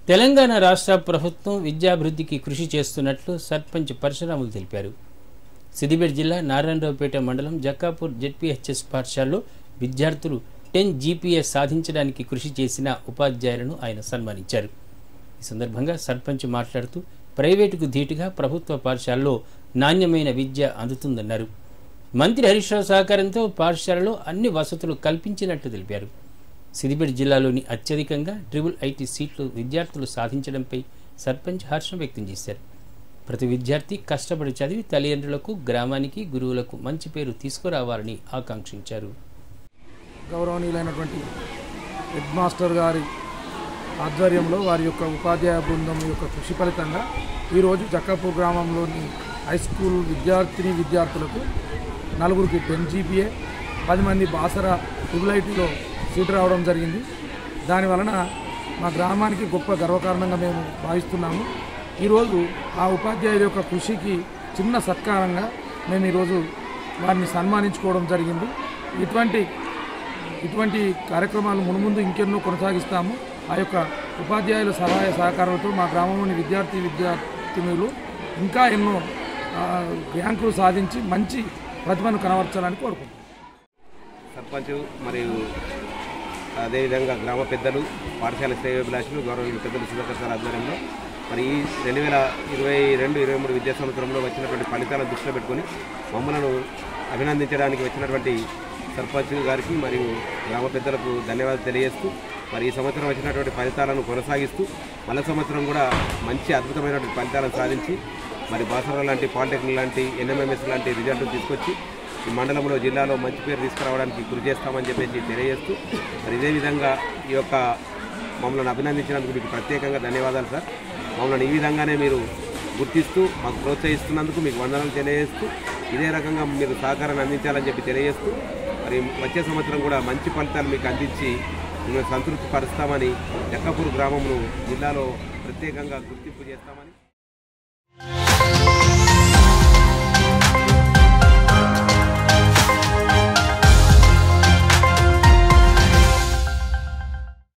తెలంగాణ రాష్ట్ర ప్రభుత్వం విద్యాభివృద్ధికి కృషి చేస్తున్నట్లు సర్పంచ్ పరశురాములు తెలిపారు సిద్దిపేట జిల్లా నారాయణరావుపేట మండలం జక్కాపూర్ జెడ్పీహెచ్ఎస్ పాఠశాలలో విద్యార్థులు టెన్ జీపీఎస్ సాధించడానికి కృషి చేసిన ఉపాధ్యాయులను ఆయన సన్మానించారు ఈ సందర్భంగా సర్పంచ్ మాట్లాడుతూ ప్రైవేటుకు ధీటుగా ప్రభుత్వ పాఠశాలలో నాణ్యమైన విద్య అందుతుందన్నారు మంత్రి హరీష్ రావు సహకారంతో పాఠశాలలో అన్ని వసతులు కల్పించినట్లు తెలిపారు సిద్దిపేట జిల్లాలోని అత్యధికంగా ట్రిపుల్ ఐటీ సీట్లు విద్యార్థులు సాధించడంపై సర్పంచ్ హర్షం వ్యక్తం చేశారు ప్రతి విద్యార్థి కష్టపడి చదివి తల్లిదండ్రులకు గ్రామానికి గురువులకు మంచి పేరు తీసుకురావాలని ఆకాంక్షించారు గౌరవనీయులైనటువంటి హెడ్ మాస్టర్ గారి ఆధ్వర్యంలో వారి యొక్క ఉపాధ్యాయ బృందం యొక్క కృషి ఫలితంగా ఈరోజు జక్కాపూర్ గ్రామంలోని హై స్కూల్ విద్యార్థిని విద్యార్థులకు నలుగురికి టెన్ జీపీఏ పది మంది బాసర ట్రిపుల్ ఐటీలో సీటు రావడం జరిగింది దాని వలన మా గ్రామానికి గొప్ప గర్వకారణంగా మేము భావిస్తున్నాము ఈరోజు ఆ ఉపాధ్యాయుల యొక్క కృషికి చిన్న సత్కారంగా మేము ఈరోజు వారిని సన్మానించుకోవడం జరిగింది ఇటువంటి ఇటువంటి కార్యక్రమాలు మునుముందు ఇంకెన్నో కొనసాగిస్తాము ఆ యొక్క ఉపాధ్యాయుల సహాయ సహకారాలతో మా గ్రామంలోని విద్యార్థి విద్యార్థినులు ఇంకా ఎన్నో ఆ, ర్యాంకులు సాధించి మంచి ప్రతిభను కనబరచాలని కోరుకుంటున్నాం సర్పంచ్ మరియు అదేవిధంగా గ్రామ పెద్దలు పాఠశాల శ్రేయోభిలాషులు గౌరవ పెద్దలు సుధాకర్ సార్ ఆధ్వర్యంలో మరి ఈ రెండు వేల ఇరవై రెండు ఇరవై మూడు విద్యా సంవత్సరంలో వచ్చినటువంటి ఫలితాలను దృష్టిలో పెట్టుకొని మమ్మలను అభినందించడానికి వచ్చినటువంటి సర్పంచ్ గారికి మరియు గ్రామ పెద్దలకు ధన్యవాదాలు తెలియజేస్తూ మరి ఈ సంవత్సరం వచ్చినటువంటి ఫలితాలను కొనసాగిస్తూ మళ్ళా సంవత్సరం కూడా మంచి అద్భుతమైనటువంటి ఫలితాలను సాధించి మరి బాసర లాంటి పాలిటెక్నిక్ లాంటి ఎన్ఎంఎంఎస్ లాంటి రిజల్ట్ తీసుకొచ్చి ఈ మండలంలో జిల్లాలో మంచి పేరు తీసుకురావడానికి కృషి చేస్తామని చెప్పేసి తెలియజేస్తూ మరి ఇదే విధంగా ఈ యొక్క మమ్మల్ని అభినందించినందుకు మీకు ప్రత్యేకంగా ధన్యవాదాలు సార్ మమ్మల్ని ఈ విధంగానే మీరు గుర్తిస్తూ మాకు ప్రోత్సహిస్తున్నందుకు మీకు వందనాలు తెలియజేస్తూ ఇదే రకంగా మీరు సహకారాన్ని అందించాలని చెప్పి తెలియజేస్తూ మరి వచ్చే సంవత్సరం కూడా మంచి ఫలితాలు మీకు అందించి మిమ్మల్ని సంతృప్తి పరుస్తామని జక్కపూర్ గ్రామంను జిల్లాలో ప్రత్యేకంగా గుర్తింపు చేస్తామని